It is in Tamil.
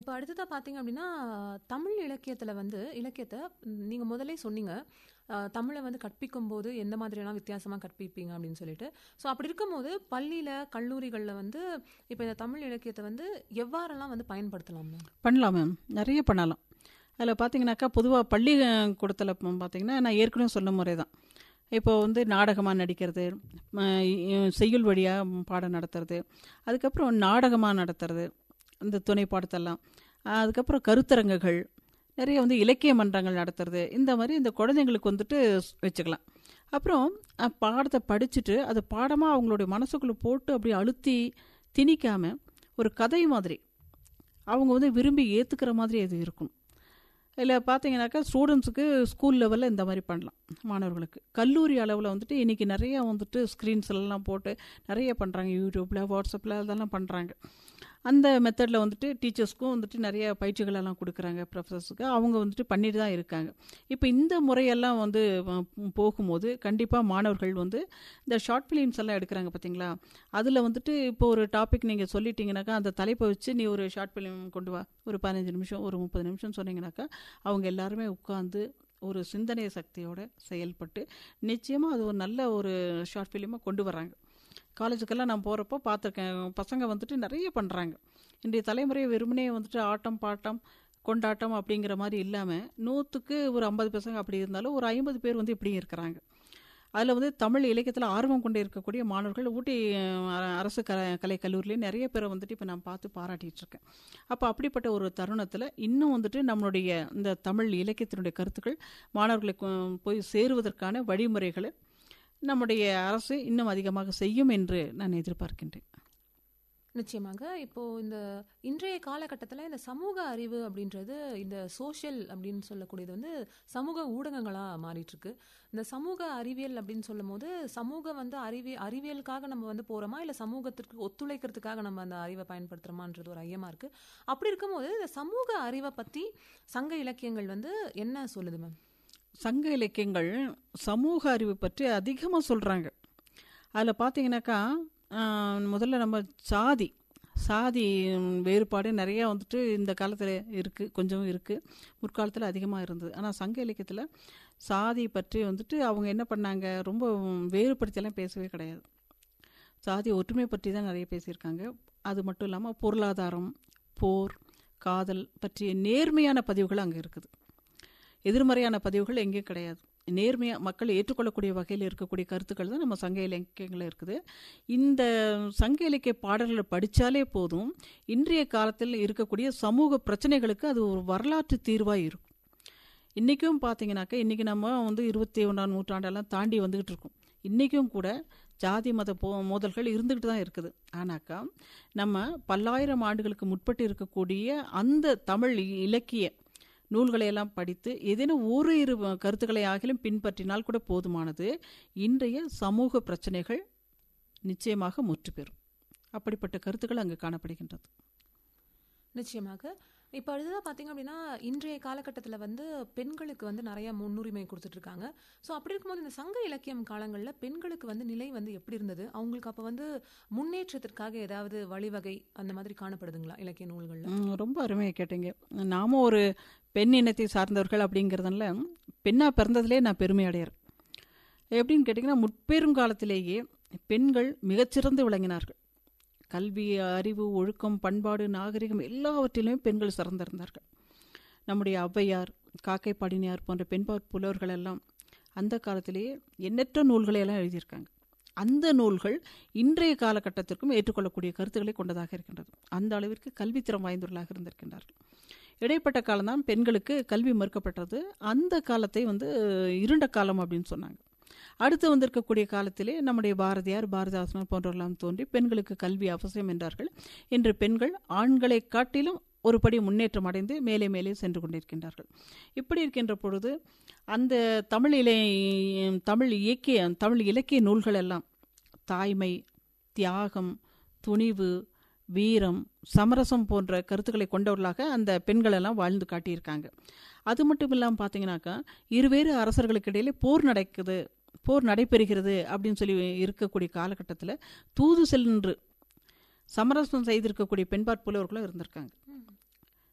இப்போ அடுத்ததா பார்த்தீங்க அப்படின்னா தமிழ் இலக்கியத்துல வந்து இலக்கியத்தை நீங்க முதல்லே சொன்னீங்க அஹ், தமிழை வந்து கற்பிக்கும் போது எந்த மாதிரியெல்லாம் வித்தியாசமா கற்பிப்பீங்க அப்படின்னு சொல்லிட்டு ஸோ அப்படி இருக்கும்போது பள்ளியில கல்லூரிகள்ல வந்து இப்போ இந்த தமிழ் இலக்கியத்தை வந்து எவ்வாறெல்லாம் வந்து பயன்படுத்தலாம் மேம் பண்ணலாம் மேம் நிறைய பண்ணலாம் அதில் பார்த்தீங்கன்னாக்கா பொதுவாக பள்ளி கூடத்தில் பார்த்தீங்கன்னா நான் ஏற்கனவே சொன்ன முறை தான் இப்போ வந்து நாடகமாக நடிக்கிறது ம, இ- செய்யுள் வழியாக பாடம் நடத்துறது அதுக்கப்புறம் நாடகமாக நடத்துறது இந்த துணை பாடத்தெல்லாம் அதுக்கப்புறம் கருத்தரங்குகள் நிறைய வந்து இலக்கிய மன்றங்கள் நடத்துறது இந்த மாதிரி இந்த குழந்தைங்களுக்கு வந்துட்டு ஸ்- வச்சுக்கலாம் அப்புறம் அஹ், பாடத்தை படிச்சுட்டு அது பாடமாக அவங்களுடைய மனசுக்குள்ளே போட்டு அப்படியே அழுத்தி திணிக்காம ஒரு கதை மாதிரி அவங்க வந்து விரும்பி ஏற்றுக்கிற மாதிரி அது இருக்கும் இல்லை பார்த்தீங்கன்னாக்கா ஸ்டூடெண்ட்ஸுக்கு ஸ்கூல் லெவலில் இந்த மாதிரி பண்ணலாம் மாணவர்களுக்கு கல்லூரி அளவில் வந்துட்டு இன்றைக்கி நிறைய வந்துட்டு ஸ்க்ரீன்ஸ் எல்லாம் போட்டு நிறைய பண்ணுறாங்க யூடியூப்பில் வாட்ஸ்அப்பில் அதெல்லாம் பண்ணுறாங்க அந்த மெத்தடில் வந்துட்டு டீச்சர்ஸ்க்கும் வந்துட்டு நிறைய பயிற்சிகள் எல்லாம் கொடுக்குறாங்க ப்ரொஃபஸர்ஸுக்கு அவங்க வந்துட்டு பண்ணிட்டு தான் இருக்காங்க இப்போ இந்த முறையெல்லாம் வந்து அஹ், போகும்போது கண்டிப்பாக மாணவர்கள் வந்து இந்த ஷார்ட் ஃபிலிம்ஸ் எல்லாம் எடுக்கிறாங்க பார்த்தீங்களா அதில் வந்துட்டு இப்போ ஒரு டாபிக் நீங்கள் சொல்லிட்டீங்கன்னாக்கா அந்த தலைப்பை வச்சு நீ ஒரு ஷார்ட் ஃபிலிம் கொண்டு வா ஒரு பதினஞ்சு நிமிஷம் ஒரு முப்பது நிமிஷம் சொன்னீங்கன்னாக்கா அவங்க எல்லாருமே உட்காந்து ஒரு சிந்தனை சக்தியோட செயல்பட்டு நிச்சயமாக அது ஒரு நல்ல ஒரு ஷார்ட் ஃபிலிமாக கொண்டு வராங்க காலேஜுக்கெல்லாம் நான் போகிறப்போ பார்த்துருக்கேன் பசங்க வந்துட்டு நிறைய பண்ணுறாங்க இன்றைய தலைமுறை வெறுமனே வந்துட்டு ஆட்டம் பாட்டம் கொண்டாட்டம் அப்படிங்கிற மாதிரி இல்லாமல் நூற்றுக்கு ஒரு ஐம்பது பசங்க அப்படி இருந்தாலும் ஒரு ஐம்பது பேர் வந்து இப்படியும் இருக்கிறாங்க அதில் வந்து தமிழ் இலக்கியத்தில் ஆர்வம் கொண்டு இருக்கக்கூடிய மாணவர்கள் ஊட்டி அஹ், அரசு க கலை கல்லூரிலேயே நிறைய பேரை வந்துட்டு இப்போ நான் பார்த்து பாராட்டிட்டு இருக்கேன் அப்போ அப்படிப்பட்ட ஒரு தருணத்தில் இன்னும் வந்துட்டு நம்மளுடைய இந்த தமிழ் இலக்கியத்தினுடைய கருத்துக்கள் மாணவர்களுக்கு போய் சேருவதற்கான வழிமுறைகளை நம்முடைய அரசு இன்னும் அதிகமாக செய்யும் என்று நான் எதிர்பார்க்கின்றேன் நிச்சயமாக இப்போ இந்த இன்றைய காலகட்டத்தில் இந்த சமூக அறிவு அப்படின்றது இந்த சோஷியல் அப்படின்னு சொல்லக்கூடியது வந்து சமூக ஊடகங்களாக மாறிட்டு இருக்கு இந்த சமூக அறிவியல் அப்படின்னு சொல்லும் போது சமூகம் வந்து அறிவி அறிவியலுக்காக நம்ம வந்து போறோமா இல்லை சமூகத்திற்கு ஒத்துழைக்கிறதுக்காக நம்ம அந்த அறிவை பயன்படுத்துறோமான்றது ஒரு ஐயமா இருக்கு அப்படி இருக்கும்போது இந்த சமூக அறிவை பத்தி சங்க இலக்கியங்கள் வந்து என்ன சொல்லுது மேம் சங்க இலக்கியங்கள் சமூக அறிவு பற்றி அதிகமாக சொல்கிறாங்க அதில் பார்த்தீங்கன்னாக்கா ஆஹ், முதல்ல நம்ம சாதி சாதி ம், வேறுபாடு நிறையா வந்துட்டு இந்த காலத்தில் இருக்குது கொஞ்சம் இருக்குது முற்காலத்தில் அதிகமாக இருந்தது ஆனால் சங்க இலக்கியத்தில் சாதி பற்றி வந்துட்டு அவங்க என்ன பண்ணாங்க ரொம்ப வேறுபடுத்தியெல்லாம் பேசவே கிடையாது சாதி ஒற்றுமை பற்றி தான் நிறைய பேசியிருக்காங்க அது மட்டும் இல்லாமல் பொருளாதாரம் போர் காதல் பற்றிய நேர்மையான பதிவுகள் அங்கே இருக்குது எதிர்மறையான பதிவுகள் எங்கேயும் கிடையாது நேர்மையாக மக்கள் ஏற்றுக்கொள்ளக்கூடிய வகையில் இருக்கக்கூடிய கருத்துக்கள் தான் நம்ம சங்க இலக்கியங்களில் இருக்குது இந்த சங்க இலக்கிய பாடல்களை படித்தாலே போதும் இன்றைய காலத்தில் இருக்கக்கூடிய சமூக பிரச்சனைகளுக்கு அது ஒரு வரலாற்று தீர்வாக இருக்கும் இன்றைக்கும் பார்த்தீங்கன்னாக்கா இன்றைக்கி நம்ம வந்து இருபத்தி ஒன்றாம் நூற்றாண்டெல்லாம் தாண்டி வந்துக்கிட்டு இருக்கோம் இன்றைக்கும் கூட ஜாதி மத போ மோதல்கள் இருந்துக்கிட்டு தான் இருக்குது ஆனாக்கா நம்ம பல்லாயிரம் ஆண்டுகளுக்கு முற்பட்டு இருக்கக்கூடிய அந்த தமிழ் இலக்கிய நூல்களை எல்லாம் படித்து ஏதேனும் ஒரு இரு கருத்துக்களை ஆகிலும் பின்பற்றினால் கூட போதுமானது இன்றைய சமூக பிரச்சனைகள் நிச்சயமாக முற்று பெறும் அப்படிப்பட்ட கருத்துக்கள் அங்கு காணப்படுகின்றது நிச்சயமாக இப்போ அடுத்ததாக பார்த்தீங்க அப்படின்னா இன்றைய காலகட்டத்தில் வந்து பெண்களுக்கு வந்து நிறைய முன்னுரிமை கொடுத்துட்டு இருக்காங்க ஸோ அப்படி இருக்கும்போது இந்த சங்க இலக்கியம் காலங்களில் பெண்களுக்கு வந்து நிலை வந்து எப்படி இருந்தது அவங்களுக்கு அப்போ வந்து முன்னேற்றத்திற்காக ஏதாவது வழிவகை அந்த மாதிரி காணப்படுதுங்களா இலக்கிய நூல்களில் ம், ரொம்ப அருமையாக கேட்டீங்க நாமும் ஒரு பெண் இனத்தை சார்ந்தவர்கள் அப்படிங்கிறதுனால பெண்ணாக பிறந்ததிலே நான் பெருமை அடையிறேன் எப்படின்னு கேட்டிங்கன்னா முற்பெருங்காலத்திலேயே பெண்கள் மிகச்சிறந்து விளங்கினார்கள் கல்வி அறிவு ஒழுக்கம் பண்பாடு நாகரிகம் எல்லாவற்றிலுமே பெண்கள் சிறந்திருந்தார்கள் நம்முடைய ஔவையார் காக்கை பாடினியார் போன்ற பெண்பாற் புலவர்கள் எல்லாம் அந்த காலத்திலேயே எண்ணற்ற நூல்களை எல்லாம் எழுதியிருக்காங்க அந்த நூல்கள் இன்றைய காலகட்டத்திற்கும் ஏற்றுக்கொள்ளக்கூடிய கருத்துக்களை கொண்டதாக இருக்கின்றது அந்த அளவிற்கு கல்வித்திறம் வாய்ந்தவர்களாக இருந்திருக்கின்றார்கள் இடைப்பட்ட காலம்தான் பெண்களுக்கு கல்வி மறுக்கப்பட்டது அந்த காலத்தை வந்து இருண்ட காலம் அப்படின்னு சொன்னாங்க அடுத்து வந்திருக்கக்கூடிய காலத்திலே நம்முடைய பாரதியார் பாரதிதாசன் போன்றவர்களாம் தோன்றி பெண்களுக்கு கல்வி அவசியம் என்றார்கள் இன்று பெண்கள் ஆண்களை காட்டிலும் ஒரு படி முன்னேற்றம் அடைந்து மேலே மேலே சென்று கொண்டிருக்கின்றார்கள் இப்படி இருக்கின்ற பொழுது அந்த தமிழ் இலை தமிழ் இயக்கிய தமிழ் இலக்கிய நூல்கள் எல்லாம் தாய்மை தியாகம் துணிவு வீரம் சமரசம் போன்ற கருத்துக்களை கொண்டவர்களாக அந்த பெண்கள் எல்லாம் வாழ்ந்து காட்டியிருக்காங்க அது மட்டும் இல்லாமல் பார்த்தீங்கன்னாக்கா இருவேறு அரசர்களுக்கு இடையிலே போர் நடக்குது போர் நடைபெறுகிறது அப்படின்னு சொல்லி இருக்கக்கூடிய காலகட்டத்தில் தூது சென்று சமரசம் செய்திருக்கக்கூடிய பெண்பாற் புலவர்களும் இருந்திருக்காங்க